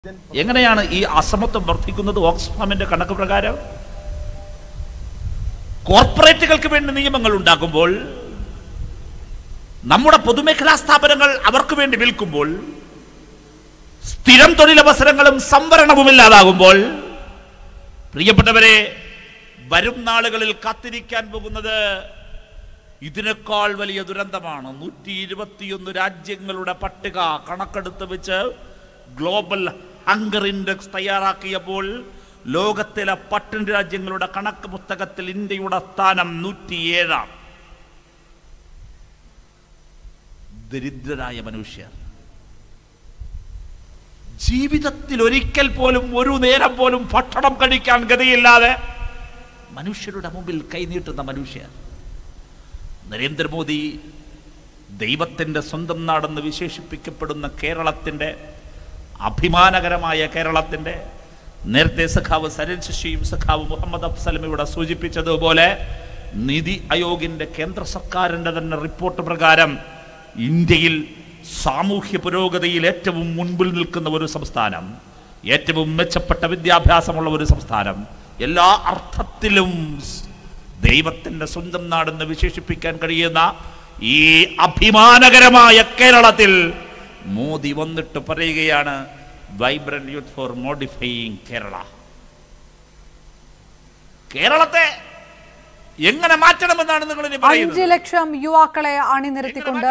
എങ്ങനെയാണ് ഈ അസമത്വം വർദ്ധിക്കുന്നത് ഓക്സ്ഫാമിന്റെ കണക്ക് പ്രകാരം കോർപ്പറേറ്റുകൾക്ക് വേണ്ടി നിയമങ്ങൾ ഉണ്ടാക്കുമ്പോൾ നമ്മുടെ പൊതുമേഖലാ സ്ഥാപനങ്ങൾ അവർക്ക് വേണ്ടി വിൽക്കുമ്പോൾ സ്ഥിരം തൊഴിലവസരങ്ങളും സംവരണവും ഇല്ലാതാകുമ്പോൾ പ്രിയപ്പെട്ടവരെ വരും നാളുകളിൽ കാത്തിരിക്കാൻ പോകുന്നത് ഇതിനേക്കാൾ വലിയ ദുരന്തമാണ് നൂറ്റി ഇരുപത്തിയൊന്ന് രാജ്യങ്ങളുടെ പട്ടിക കണക്കെടുത്ത് വെച്ച് ഗ്ലോബൽ ഹങ്കർ ഇൻഡെക്സ് തയ്യാറാക്കിയപ്പോൾ ലോകത്തിലെ പട്ടിണി രാജ്യങ്ങളുടെ കണക്ക് പുസ്തകത്തിൽ ഇന്ത്യയുടെ സ്ഥാനം നൂറ്റിയേഴാണ് ദരിദ്രരായ മനുഷ്യർ ജീവിതത്തിൽ ഒരിക്കൽ പോലും ഒരു നേരം പോലും ഭക്ഷണം കഴിക്കാൻ ഗതിയില്ലാതെ മനുഷ്യരുടെ മുമ്പിൽ കൈനീട്ടുന്ന മനുഷ്യർ നരേന്ദ്രമോദി ദൈവത്തിൻ്റെ സ്വന്തം നാടെന്ന് വിശേഷിപ്പിക്കപ്പെടുന്ന കേരളത്തിൻ്റെ അഭിമാനകരമായ കേരളത്തിൻ്റെ നേരത്തെ സഖാവ് സരൺ ശശിയും സഖാവ് മുഹമ്മദ് അഫ്സലും ഇവിടെ സൂചിപ്പിച്ചതുപോലെ നിതി ആയോഗിന്റെ കേന്ദ്ര സർക്കാരിന്റെ തന്നെ റിപ്പോർട്ട് പ്രകാരം ഇന്ത്യയിൽ സാമൂഹ്യ പുരോഗതിയിൽ ഏറ്റവും മുൻപിൽ നിൽക്കുന്ന ഒരു സംസ്ഥാനം ഏറ്റവും മെച്ചപ്പെട്ട വിദ്യാഭ്യാസമുള്ള ഒരു സംസ്ഥാനം എല്ലാ അർത്ഥത്തിലും ദൈവത്തിന്റെ സ്വന്തം നാടെന്ന് വിശേഷിപ്പിക്കാൻ കഴിയുന്ന ഈ അഭിമാനകരമായ കേരളത്തിൽ മോദി വന്നിട്ട് പറയുകയാണ് vibrant youth for modifying Kerala കേരളത്തെ എങ്ങനെ മാറ്റണമെന്നാണ് നിങ്ങൾ ഇനി പറയുന്നത് അഞ്ച് ലക്ഷം യുവാക്കളെ അണിനിരത്തിക്കൊണ്ട്